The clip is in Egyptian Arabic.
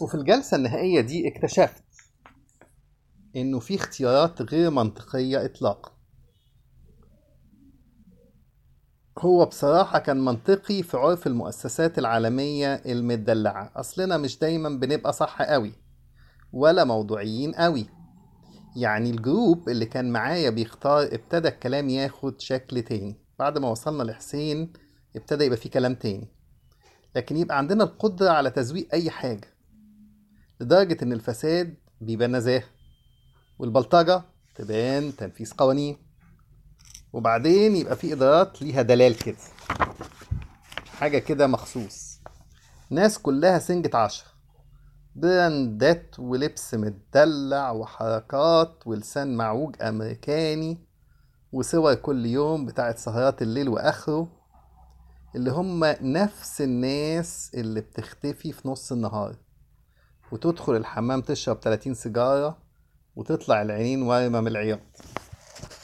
وفي الجلسة النهائية دي اكتشفت إنه في اختيارات غير منطقية إطلاقا هو بصراحة كان منطقي في عرف المؤسسات العالمية المدلعة أصلنا مش دايما بنبقى صح قوي ولا موضوعيين قوي يعني الجروب اللي كان معايا بيختار ابتدى الكلام ياخد شكل تاني بعد ما وصلنا لحسين ابتدى يبقى فيه كلام تاني لكن يبقى عندنا القدرة على تزويق أي حاجة لدرجة إن الفساد بيبقى نزاهة والبلطجة تبان تنفيذ قوانين وبعدين يبقى في إدارات ليها دلال كده حاجة كده مخصوص ناس كلها سنجة عشرة براندات ولبس متدلع وحركات ولسان معوج أمريكاني وصور كل يوم بتاعت سهرات الليل وآخره اللي هم نفس الناس اللي بتختفي في نص النهار وتدخل الحمام تشرب 30 سيجارة وتطلع العينين وارمة من العياط